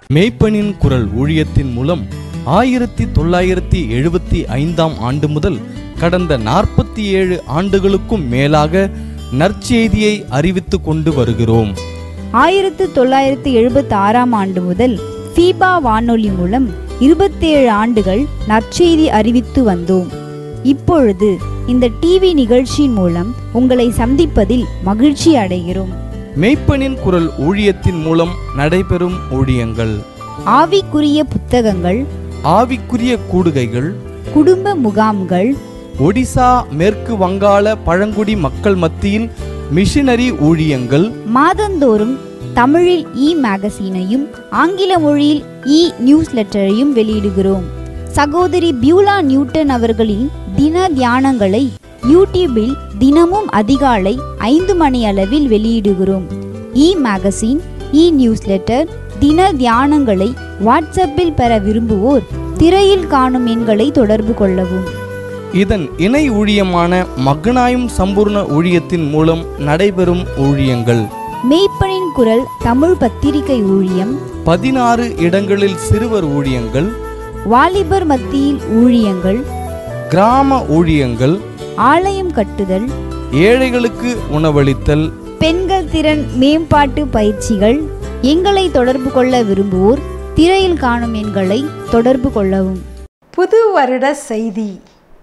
மேய்ப்பனின் குரல் ஊழியத்தின் மூலம் ஆயிரத்தி தொள்ளாயிரத்தி எழுபத்தி ஐந்தாம் ஆண்டு முதல் கடந்த நாற்பத்தி ஏழு ஆண்டுகளுக்கும் மேலாக நற்செய்தியை அறிவித்து கொண்டு வருகிறோம் ஆயிரத்து தொள்ளாயிரத்து எழுபத்தி ஆறாம் ஆண்டு முதல் ஃபீபா வானொலி மூலம் இருபத்தேழு ஆண்டுகள் நற்செய்தி அறிவித்து வந்தோம் இப்பொழுது இந்த டிவி நிகழ்ச்சியின் மூலம் உங்களை சந்திப்பதில் மகிழ்ச்சி அடைகிறோம் மேய்ப்பனின் குரல் ஊழியத்தின் மூலம் நடைபெறும் ஊழியங்கள் ஆவிக்குரிய புத்தகங்கள் ஆவிக்குரிய கூடுகைகள் குடும்ப முகாம்கள் ஒடிசா மேற்கு வங்காள பழங்குடி மக்கள் மத்தியில் மிஷனரி ஊழியங்கள் மாதந்தோறும் தமிழில் இ மேகசீனையும் ஆங்கில மொழியில் இ நியூஸ் லெட்டரையும் வெளியிடுகிறோம் சகோதரி பியூலா நியூட்டன் அவர்களின் தின தியானங்களை யூடியூபில் தினமும் அதிகாலை ஐந்து மணி அளவில் வெளியிடுகிறோம் e magazine e newsletter தின தியானங்களை வாட்ஸ்அப்பில் பெற விரும்புவோர் திரையில் காணும் எண்களை தொடர்பு கொள்ளவும் இதன் இணை ஊழியமான மகனாயும் சம்பூர்ண ஊழியத்தின் மூலம் நடைபெறும் ஊழியங்கள் மெய்ப்பனின் குரல் தமிழ் பத்திரிகை ஊழியம் பதினாறு இடங்களில் சிறுவர் ஊழியங்கள் வாலிபர் மத்தியில் ஊழியங்கள் கிராம ஊழியங்கள் ஆலயம் கட்டுதல் ஏழைகளுக்கு உணவளித்தல் பெண்கள் திறன் மேம்பாட்டு பயிற்சிகள் எங்களை தொடர்பு கொள்ள விரும்புவோர் திரையில் காணும் எண்களை தொடர்பு கொள்ளவும் புது வருட செய்தி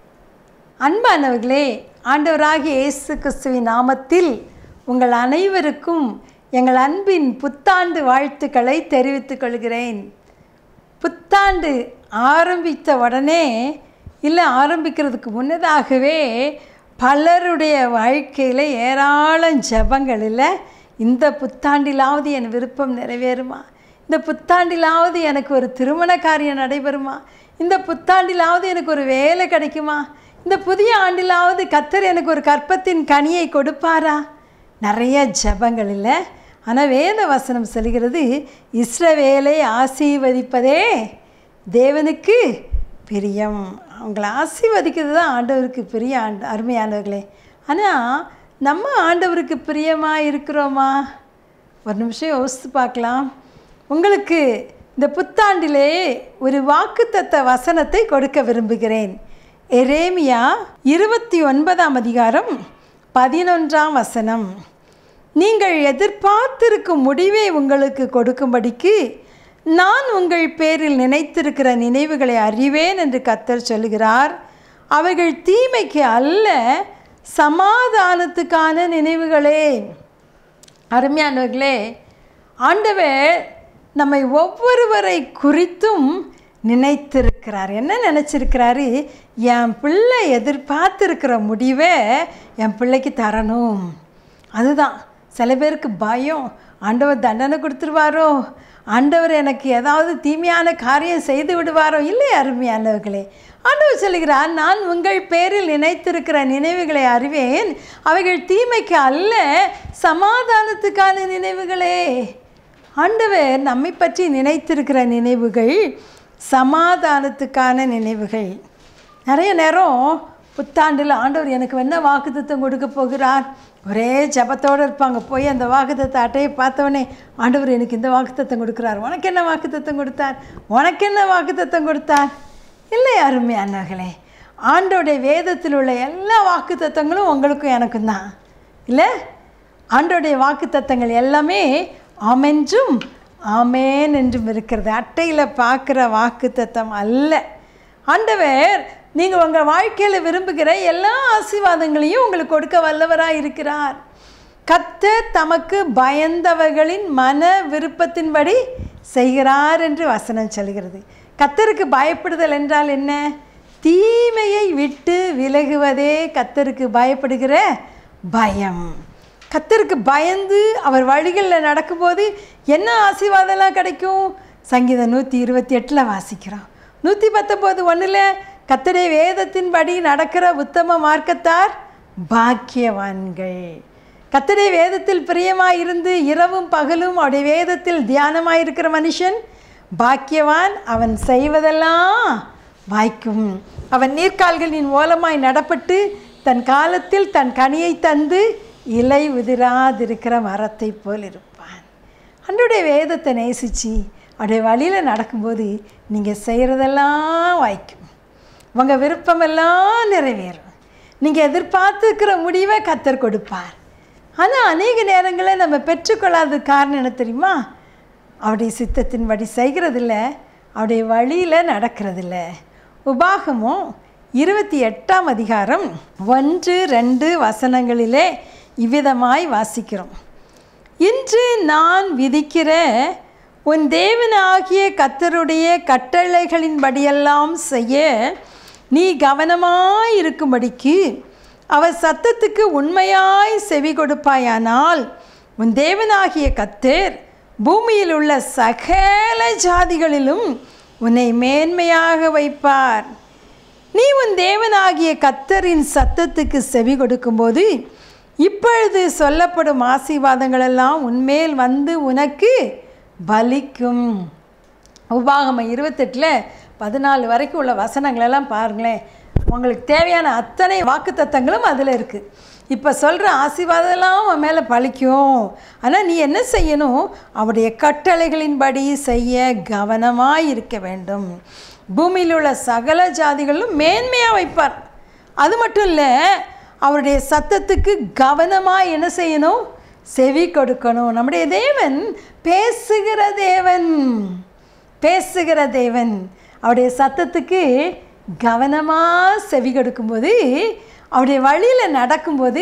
அன்பானவர்களே ஆண்டவராகிய இயேசு கிறிஸ்துவின் நாமத்தில் உங்கள் அனைவருக்கும் எங்கள் அன்பின் புத்தாண்டு வாழ்த்துக்களை தெரிவித்துக் கொள்கிறேன் புத்தாண்டு ஆரம்பித்த உடனே இல்லை ஆரம்பிக்கிறதுக்கு முன்னதாகவே பலருடைய வாழ்க்கையில் ஏராளம் ஜபங்களில் இந்த புத்தாண்டிலாவது என் விருப்பம் நிறைவேறுமா இந்த புத்தாண்டிலாவது எனக்கு ஒரு திருமண காரியம் நடைபெறுமா இந்த புத்தாண்டிலாவது எனக்கு ஒரு வேலை கிடைக்குமா இந்த புதிய ஆண்டிலாவது கத்தர் எனக்கு ஒரு கற்பத்தின் கனியை கொடுப்பாரா நிறைய ஜபங்கள் இல்லை ஆனால் வேத வசனம் சொல்கிறது இஸ்ரவேலை ஆசீர்வதிப்பதே தேவனுக்கு பிரியம் அவங்கள ஆசீர்வதிக்கிறது தான் ஆண்டவருக்கு பிரிய ஆண்டு அருமையானவர்களே ஆனால் நம்ம ஆண்டவருக்கு பிரியமாக இருக்கிறோமா ஒரு நிமிஷம் யோசித்து பார்க்கலாம் உங்களுக்கு இந்த புத்தாண்டிலே ஒரு வாக்குத்தத்த வசனத்தை கொடுக்க விரும்புகிறேன் எரேமியா இருபத்தி ஒன்பதாம் அதிகாரம் பதினொன்றாம் வசனம் நீங்கள் எதிர்பார்த்திருக்கும் முடிவை உங்களுக்கு கொடுக்கும்படிக்கு நான் உங்கள் பேரில் நினைத்திருக்கிற நினைவுகளை அறிவேன் என்று கத்தர் சொல்கிறார் அவைகள் தீமைக்கு அல்ல சமாதானத்துக்கான நினைவுகளே அருமையானவர்களே ஆண்டவர் நம்மை ஒவ்வொருவரை குறித்தும் நினைத்திருக்கிறார் என்ன நினச்சிருக்கிறாரு என் பிள்ளை எதிர்பார்த்துருக்கிற முடிவை என் பிள்ளைக்கு தரணும் அதுதான் சில பேருக்கு பயம் ஆண்டவர் தண்டனை கொடுத்துருவாரோ ஆண்டவர் எனக்கு ஏதாவது தீமையான காரியம் செய்து விடுவாரோ இல்லை அருமையானவர்களே ஆண்டவர் சொல்கிறார் நான் உங்கள் பேரில் நினைத்திருக்கிற நினைவுகளை அறிவேன் அவைகள் தீமைக்கு அல்ல சமாதானத்துக்கான நினைவுகளே ஆண்டவர் நம்மை பற்றி நினைத்திருக்கிற நினைவுகள் சமாதானத்துக்கான நினைவுகள் நிறைய நேரம் புத்தாண்டில் ஆண்டவர் எனக்கு என்ன வாக்குத்தத்தம் கொடுக்க போகிறார் ஒரே ஜபத்தோடு இருப்பாங்க போய் அந்த வாக்குத்தத்த அட்டையை பார்த்தவொடனே ஆண்டவர் எனக்கு இந்த வாக்குத்தத்தம் கொடுக்குறார் உனக்கு என்ன வாக்குத்தத்தம் கொடுத்தார் உனக்கு என்ன வாக்குத்தத்தம் கொடுத்தார் இல்லை அருமையானவர்களே ஆண்டோடைய வேதத்தில் உள்ள எல்லா வாக்குத்தத்தங்களும் உங்களுக்கும் எனக்கும் தான் இல்லை ஆண்டோடைய வாக்குத்தத்தங்கள் எல்லாமே ஆமென்றும் ஆமேன் என்றும் இருக்கிறது அட்டையில் பார்க்குற வாக்குத்தத்தம் அல்ல ஆண்டவர் நீங்கள் உங்கள் வாழ்க்கையில் விரும்புகிற எல்லா ஆசீர்வாதங்களையும் உங்களுக்கு கொடுக்க வல்லவராக இருக்கிறார் கர்த்தர் தமக்கு பயந்தவர்களின் மன விருப்பத்தின்படி செய்கிறார் என்று வசனம் சொல்கிறது கத்தருக்கு பயப்படுதல் என்றால் என்ன தீமையை விட்டு விலகுவதே கத்தருக்கு பயப்படுகிற பயம் கத்தருக்கு பயந்து அவர் வழிகளில் நடக்கும்போது என்ன ஆசீர்வாதம்லாம் கிடைக்கும் சங்கீதம் நூற்றி இருபத்தி எட்டில் வாசிக்கிறோம் நூற்றி பத்தொம்போது ஒன்றில் கத்தருடைய வேதத்தின்படி நடக்கிற உத்தம மார்க்கத்தார் பாக்கியவான்கள் கத்தருடைய வேதத்தில் பிரியமாக இருந்து இரவும் பகலும் அவருடைய வேதத்தில் தியானமாக இருக்கிற மனுஷன் பாக்கியவான் அவன் செய்வதெல்லாம் வாய்க்கும் அவன் நீர்க்கால்களின் ஓலமாய் நடப்பட்டு தன் காலத்தில் தன் கனியை தந்து இலை உதிராதிருக்கிற மரத்தை போல் இருப்பான் அன்றைய வேதத்தை நேசித்து அப்படியே வழியில் நடக்கும்போது நீங்கள் செய்கிறதெல்லாம் வாய்க்கும் உங்கள் விருப்பமெல்லாம் நிறைவேறும் நீங்கள் எதிர்பார்த்துக்கிற முடிவை கத்தர் கொடுப்பார் ஆனால் அநேக நேரங்களில் நம்ம பெற்றுக்கொள்ளாத காரணம் என்ன தெரியுமா அவருடைய சித்தத்தின்படி செய்கிறதில்ல அவருடைய வழியில் நடக்கிறதில்ல உபாகமும் இருபத்தி எட்டாம் அதிகாரம் ஒன்று ரெண்டு வசனங்களிலே இவ்விதமாய் வாசிக்கிறோம் இன்று நான் விதிக்கிற உன் தேவனாகிய கத்தருடைய கட்டளைகளின்படியெல்லாம் செய்ய நீ கவனமாய் இருக்கும்படிக்கு அவர் சத்தத்துக்கு உண்மையாய் செவி கொடுப்பாயானால் உன் தேவனாகிய கத்தர் பூமியில் உள்ள சகல ஜாதிகளிலும் உன்னை மேன்மையாக வைப்பார் நீ உன் தேவனாகிய கத்தரின் சத்தத்துக்கு செவி கொடுக்கும்போது இப்பொழுது சொல்லப்படும் ஆசீர்வாதங்களெல்லாம் உன்மேல் வந்து உனக்கு பலிக்கும் உபாகமம் இருபத்தெட்டில் பதினாலு வரைக்கும் உள்ள வசனங்களெல்லாம் பாருங்களேன் உங்களுக்கு தேவையான அத்தனை வாக்குத்தத்தங்களும் அதில் இருக்குது இப்போ சொல்கிற ஆசீர்வாதம்லாம் உன் மேலே பழிக்கும் ஆனால் நீ என்ன செய்யணும் அவருடைய கட்டளைகளின்படி செய்ய கவனமாக இருக்க வேண்டும் பூமியில் உள்ள சகல ஜாதிகளிலும் மேன்மையாக வைப்பார் அது மட்டும் இல்லை அவருடைய சத்தத்துக்கு கவனமாக என்ன செய்யணும் செவி கொடுக்கணும் நம்முடைய தேவன் பேசுகிற தேவன் பேசுகிற தேவன் அவருடைய சத்தத்துக்கு கவனமாக செவி கொடுக்கும்போது அவருடைய வழியில் நடக்கும்போது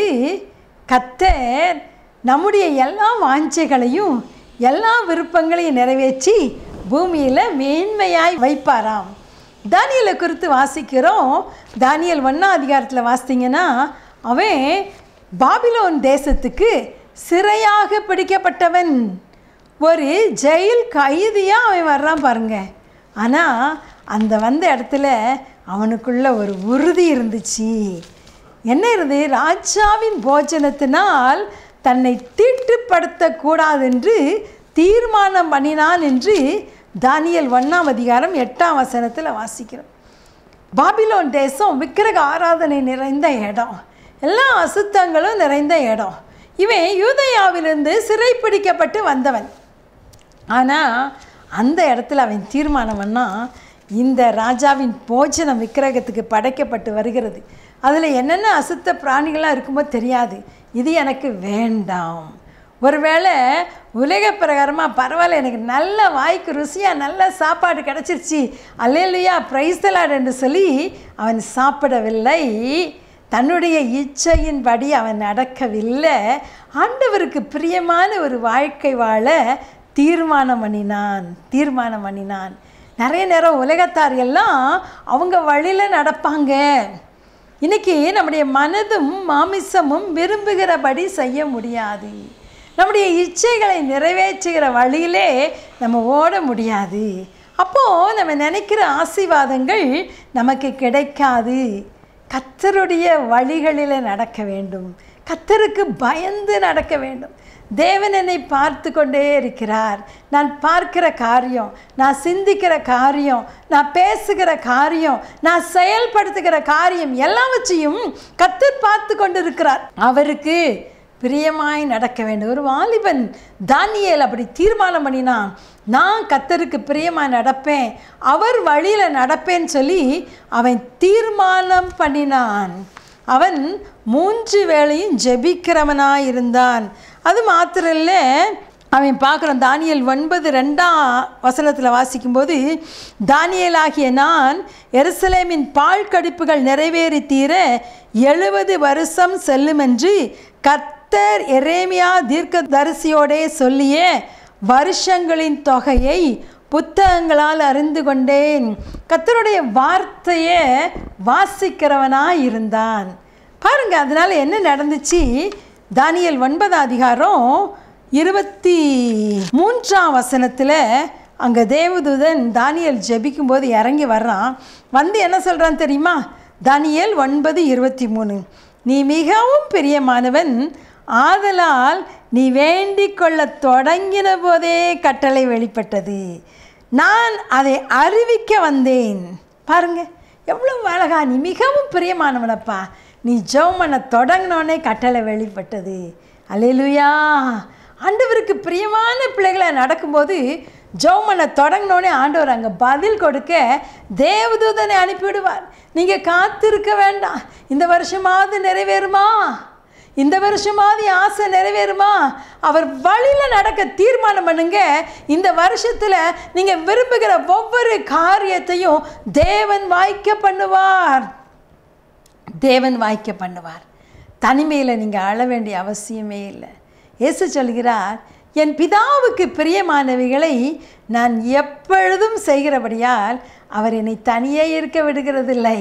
கத்தர் நம்முடைய எல்லா வாஞ்சைகளையும் எல்லா விருப்பங்களையும் நிறைவேற்றி பூமியில் மேன்மையாய் வைப்பாராம் தானியலை குறித்து வாசிக்கிறோம் தானியல் ஒன்றா அதிகாரத்தில் வாசித்தீங்கன்னா அவன் பாபிலோன் தேசத்துக்கு சிறையாக பிடிக்கப்பட்டவன் ஒரு ஜெயில் கைதியாக அவன் வர்றான் பாருங்க ஆனால் அந்த வந்த இடத்துல அவனுக்குள்ள ஒரு உறுதி இருந்துச்சு என்ன இருந்து ராஜாவின் போஜனத்தினால் தன்னை தீட்டுப்படுத்தக்கூடாது என்று தீர்மானம் பண்ணினான் என்று தானியல் ஒன்றாம் அதிகாரம் எட்டாம் வசனத்தில் வாசிக்கிறோம் பாபிலோன் தேசம் விக்கிரக ஆராதனை நிறைந்த இடம் எல்லா அசுத்தங்களும் நிறைந்த இடம் இவன் யூதயாவிலிருந்து சிறைப்பிடிக்கப்பட்டு வந்தவன் ஆனால் அந்த இடத்துல அவன் தீர்மானம் பண்ணா இந்த ராஜாவின் போஜனம் விக்கிரகத்துக்கு படைக்கப்பட்டு வருகிறது அதில் என்னென்ன அசுத்த பிராணிகளாக இருக்குமோ தெரியாது இது எனக்கு வேண்டாம் ஒருவேளை உலக பிரகாரமாக பரவாயில்ல எனக்கு நல்ல வாய்க்கு ருசியாக நல்ல சாப்பாடு கிடச்சிருச்சு அல்லேலுயா பிரைஸ்தலாட் என்று சொல்லி அவன் சாப்பிடவில்லை தன்னுடைய இச்சையின்படி அவன் நடக்கவில்லை ஆண்டவருக்கு பிரியமான ஒரு வாழ்க்கை வாழ தீர்மானம் பண்ணினான் தீர்மானம் பண்ணினான் நிறைய நேரம் உலகத்தார் எல்லாம் அவங்க வழியில் நடப்பாங்க இன்னைக்கு நம்முடைய மனதும் மாமிசமும் விரும்புகிறபடி செய்ய முடியாது நம்முடைய இச்சைகளை நிறைவேற்றுகிற வழியிலே நம்ம ஓட முடியாது அப்போது நம்ம நினைக்கிற ஆசீர்வாதங்கள் நமக்கு கிடைக்காது கத்தருடைய வழிகளில் நடக்க வேண்டும் கத்தருக்கு பயந்து நடக்க வேண்டும் தேவன் என்னை பார்த்து கொண்டே இருக்கிறார் நான் பார்க்கிற காரியம் நான் சிந்திக்கிற காரியம் நான் பேசுகிற காரியம் நான் செயல்படுத்துகிற காரியம் எல்லாவற்றையும் கத்தர் பார்த்து கொண்டு இருக்கிறார் அவருக்கு பிரியமாய் நடக்க வேண்டும் ஒரு வாலிபன் தானியேல் அப்படி தீர்மானம் பண்ணினான் நான் கத்தருக்கு பிரியமாய் நடப்பேன் அவர் வழியில் நடப்பேன்னு சொல்லி அவன் தீர்மானம் பண்ணினான் அவன் மூன்று வேளையும் ஜெபிக்கிறவனாய் இருந்தான் அது மாத்திரம் இல்லை அவன் பார்க்குறான் தானியல் ஒன்பது ரெண்டாம் வசனத்தில் வாசிக்கும்போது தானியலாகிய நான் எருசலேமின் பால் கடிப்புகள் நிறைவேறி தீர எழுபது வருஷம் செல்லுமென்று கர்த்தர் எரேமியா தீர்க்கதரிசியோடே சொல்லிய வருஷங்களின் தொகையை புத்தகங்களால் அறிந்து கொண்டேன் கர்த்தருடைய வார்த்தையை வாசிக்கிறவனாய் இருந்தான் பாருங்க அதனால என்ன நடந்துச்சு தானியல் ஒன்பதாம் அதிகாரம் இருபத்தி மூன்றாம் வசனத்தில் அங்கே தேவதூதன் தானியல் ஜெபிக்கும்போது இறங்கி வர்றான் வந்து என்ன சொல்கிறான் தெரியுமா தானியல் ஒன்பது இருபத்தி மூணு நீ மிகவும் பிரியமானவன் ஆதலால் நீ வேண்டிக் கொள்ளத் தொடங்கின போதே கட்டளை வெளிப்பட்டது நான் அதை அறிவிக்க வந்தேன் பாருங்க எவ்வளவு அழகா நீ மிகவும் பிரியமானவனப்பா நீ ஜெபம் பண்ண தொடங்கினோடனே கட்டளை வெளிப்பட்டது அல்லேலூயா ஆண்டவருக்கு பிரியமான பிள்ளைகளை நடக்கும்போது ஜெபம் பண்ண தொடங்கினோடனே ஆண்டவர் அங்கே பதில் கொடுக்க தேவதூதனை அனுப்பிவிடுவார் நீங்கள் காத்திருக்க வேண்டாம் இந்த வருஷமாவது நிறைவேறுமா இந்த வருஷமாவது என் ஆசை நிறைவேறுமா அவர் வழியில் நடக்க தீர்மானம் பண்ணுங்க இந்த வருஷத்தில் நீங்கள் விரும்புகிற ஒவ்வொரு காரியத்தையும் தேவன் வாய்க்க பண்ணுவார் தேவன் வாய்க்க பண்ணுவார் தனிமையில் நீங்கள் அழ வேண்டிய அவசியமே இல்லை இயேசு சொல்கிறார் என் பிதாவுக்கு பிரியமானவைகளை நான் எப்பொழுதும் செய்கிறபடியால் அவர் என்னை தனியே இருக்க விடுகிறதில்லை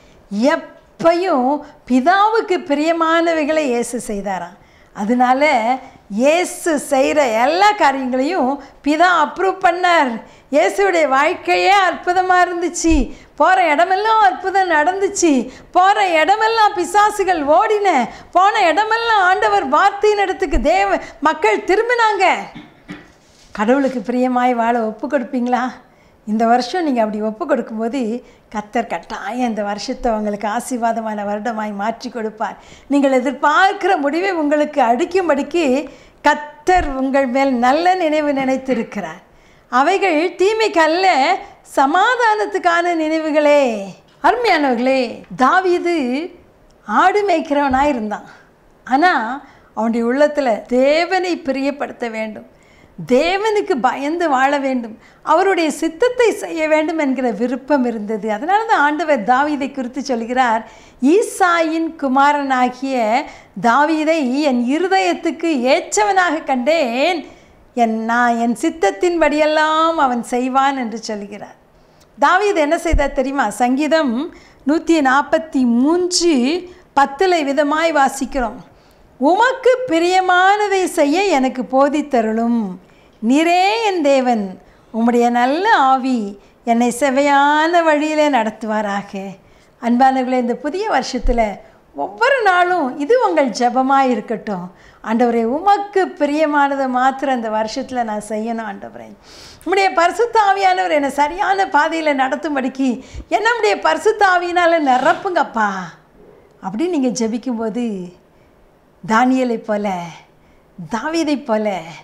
எப்பையும் பிதாவுக்கு பிரியமானவைகளை இயேசு செய்தாராம் அதனால இயேசு செய்கிற எல்லா காரியங்களையும் பிதா அப்ரூவ் பண்ணார் இயேசுடைய வாழ்க்கையே அற்புதமாக இருந்துச்சு போகிற இடமெல்லாம் அற்புதம் நடந்துச்சு போகிற இடமெல்லாம் பிசாசுகள் ஓடின போன இடமெல்லாம் ஆண்டவர் வார்த்தையின் இடத்துக்கு தேவ மக்கள் திரும்பினாங்க கடவுளுக்கு பிரியமாய் வாழ ஒப்பு கொடுப்பீங்களா இந்த வருஷம் நீங்கள் அப்படி ஒப்பு கொடுக்கும்போது கத்தர் கட்டாயம் இந்த வருஷத்தை உங்களுக்கு ஆசீர்வாதமான வருடமாய் மாற்றி கொடுப்பார் நீங்கள் எதிர்பார்க்கிற முடிவை உங்களுக்கு அடிக்கும்படிக்கு கத்தர் உங்கள் மேல் நல்ல நினைவு நினைத்திருக்கிறார் அவைகள் தீமைக்கு அல்ல சமாதானத்துக்கான நினைவுகளே அருமையானவர்களே தாவீது ஆடு மேய்க்கிறவனாக இருந்தான் ஆனால் அவனுடைய உள்ளத்தில் தேவனை பிரியப்படுத்த வேண்டும் தேவனுக்கு பயந்து வாழ வேண்டும் அவருடைய சித்தத்தை செய்ய வேண்டும் என்கிற விருப்பம் இருந்தது அதனால தான் ஆண்டவர் தாவீதை குறித்து சொல்கிறார் ஈசாயின் குமாரனாகிய தாவீதை என் இருதயத்துக்கு ஏற்றவனாக கண்டேன் என் நான் என் சித்தத்தின்படியெல்லாம் அவன் செய்வான் என்று சொல்கிறார் தாவீது என்ன செய்தார் தெரியுமா சங்கீதம் நூற்றி நாற்பத்தி மூன்று பத்தில் விதமாய் வாசிக்கிறோம் உமக்கு பிரியமானதை செய்ய எனக்கு போதித்தருளும் நீரே என் தேவன் உம்முடைய நல்ல ஆவி என்னை செவையான வழியிலே நடத்துவாராக அன்பானவர்களே இந்த புதிய வருஷத்தில் ஒவ்வொரு நாளும் இது உங்கள் ஜெபமாக இருக்கட்டும் ஆண்டவரே உமக்கு பிரியமானதை மாத்திரம் இந்த வருஷத்தில் நான் செய்யணும் ஆண்டவரே உம்முடைய பரிசுத்த ஆவியானவர் என்னை சரியான பாதையில் நடத்தும்படிக்கு என்ன உடைய பரிசுத்த ஆவியினால் நிரப்புங்கப்பா அப்படின்னு நீங்கள் ஜெபிக்கும்போது தானியலைப் போல தாவீதைப் போல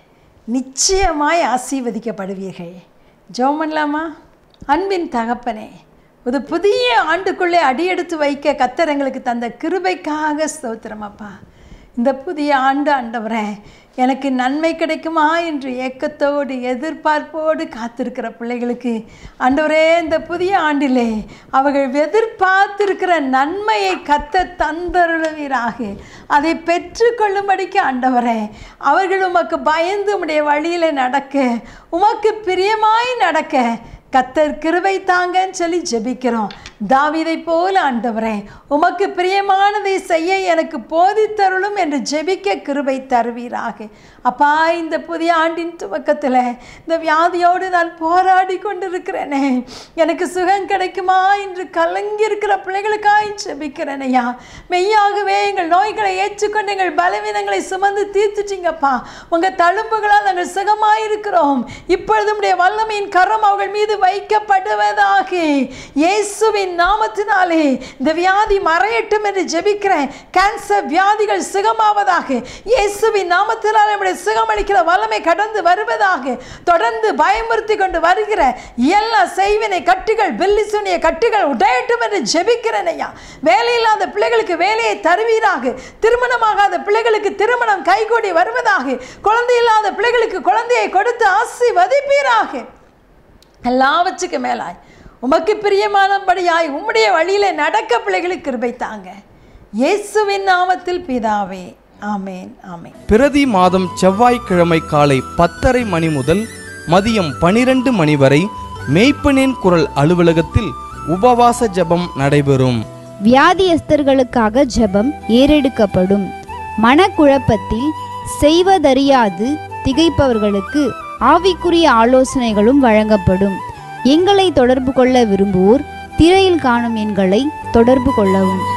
நிச்சயமாய் ஆசீர்வதிக்கப்படுவீர்கள் ஜெபம் பண்ணலாமா அன்பின் தகப்பனே ஒரு புதிய ஆண்டுக்குள்ளே அடியெடுத்து வைக்க கத்தர் எங்களுக்கு தந்த கிருபைக்காக ஸ்தோத்திரமப்பா இந்த புதிய ஆண்டு ஆண்டவரே எனக்கு நன்மை கிடைக்குமா என்று ஏக்கத்தோடு எதிர்பார்ப்போடு காத்திருக்கிற பிள்ளைகளுக்கு ஆண்டவரே இந்த புதிய ஆண்டிலே அவர்கள் எதிர்பார்த்திருக்கிற நன்மையை கத்த தந்தருளவீராக அதை பெற்றுக்கொள்ளும்படிக்கு ஆண்டவரே அவர்கள் உமக்கு பயந்து உம்முடைய வழியில் நடக்க உமக்கு பிரியமாய் நடக்க கத்தர் கிருபை தாங்கன்னு சொல்லி ஜெபிக்கிறோம் தாவீதை போல ஆண்டவரே உமக்கு பிரியமானதை செய்ய எனக்கு போதித்தருளும் என்று ஜெபிக்க கிருபை தருவீராக அப்பா இந்த புதிய ஆண்டின் துவக்கத்தில் இந்த வியாதியோடு நான் போராடி கொண்டிருக்கிறேனே எனக்கு சுகம் கிடைக்குமா என்று கலங்கி இருக்கிற பிள்ளைகளுக்காய் ஜெபிக்கிறேனையா மெய்யாகவே எங்கள் நோய்களை ஏற்றுக்கொண்டு எங்கள் பலவீனங்களை சுமந்து தீர்த்துட்டீங்கப்பா உங்கள் தழும்புகளால் நாங்கள் சுகமாயிருக்கிறோம் இப்பொழுது உடைய வல்லமையின் கரம் அவர்கள் மீது வைக்கப்படுவதாக இயேசுவின் நாமத்தினாலே இந்த வியாதி மறையட்டும் என்று ஜெபிக்கிறேன் கேன்சர் வியாதிகள் சுகமாவதாக இயேசுவின் நாமத்தினாலே நம்முடைய சுகமளிக்கிற வல்லமை கடந்து வருவதாக தொடர்ந்து பயமுறுத்தி கொண்டு வருகிற எல்லா செய்வினை கட்டுகள் பில்லி சுனிய கட்டுகள் உடையட்டும் என்று ஜெபிக்கிறேன் ஐயா வேலையில்லாத பிள்ளைகளுக்கு வேலையை தருவீராக திருமணமாகாத பிள்ளைகளுக்கு திருமணம் கைகூடி வருவதாக குழந்தை இல்லாத பிள்ளைகளுக்கு குழந்தையை கொடுத்து ஆசீர்வதிப்பீராக எல்லாவற்றுக்கு மேலாய் உமக்கு பிரியமானபடியாய் உம்முடைய வழியில நடக்க பிள்ளைகளுக்கு கிருபை தாங்க இயேசுவின் நாமத்தில் பிதாவே ஆமேன் ஆமேன் பிரதி மாதம் செவ்வாய்க்கிழமை காலை பத்தரை மணி முதல் மதியம் பனிரெண்டு மணி வரை மெய்ப்பனின் குரல் அலுவலகத்தில் உபவாச ஜெபம் நடைபெறும் வியாதியஸ்தர்களுக்காக ஜெபம் ஏறெடுக்கப்படும் மனக்குழப்பத்தில் செய்வதறியாது திகைப்பவர்களுக்கு ஆவிக்குரிய ஆலோசனைகளும் வழங்கப்படும் எங்களை தொடர்பு கொள்ள விரும்புவோர் திரையில் காணும் எண்களை தொடர்பு கொள்ளவும்